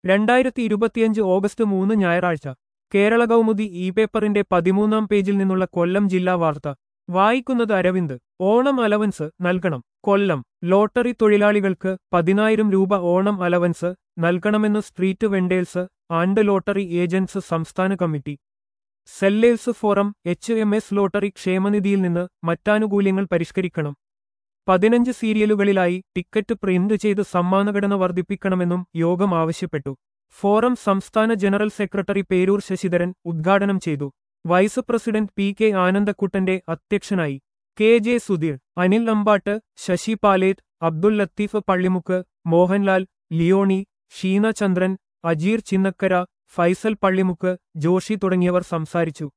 രണ്ടായിരത്തി ഇരുപത്തിയഞ്ച് ഓഗസ്റ്റ് മൂന്ന് ഞായറാഴ്ച കേരള കൗമുദി ഇ പേപ്പറിന്റെ പതിമൂന്നാം പേജിൽ നിന്നുള്ള കൊല്ലം ജില്ലാ വാർത്ത വായിക്കുന്നത് അരവിന്ദ് ഓണം അലവൻസ് നൽകണം കൊല്ലം ലോട്ടറി തൊഴിലാളികൾക്ക് പതിനായിരം രൂപ ഓണം അലവൻസ് നൽകണമെന്ന് street vendors and lottery agents സംസ്ഥാന committee sellers forum H M S lottery ക്ഷേമനിധിയിൽ നിന്ന് മറ്റാനുകൂല്യങ്ങൾ പരിഷ്കരിക്കണം പതിനഞ്ച് സീരിയലുകളിലായി ടിക്കറ്റ് പ്രിന്റ് ചെയ്ത് സമ്മാനഘടന വർദ്ധിപ്പിക്കണമെന്നും യോഗം ആവശ്യപ്പെട്ടു ഫോറം സംസ്ഥാന ജനറൽ സെക്രട്ടറി പേരൂർ ശശിധരൻ ഉദ്ഘാടനം ചെയ്തു വൈസ് പ്രസിഡന്റ് പി കെ ആനന്ദക്കുട്ടന്റെ അധ്യക്ഷനായി കെ ജെ സുധീർ അനിൽ അമ്പാട്ട് ശശി പാലേത്ത് അബ്ദുൽ ലത്തീഫ് പള്ളിമുക്ക് മോഹൻലാൽ ലിയോണി ഷീന ചന്ദ്രൻ അജീർ ചിന്നക്കര ഫൈസൽ പള്ളിമുക്ക് ജോഷി തുടങ്ങിയവർ സംസാരിച്ചു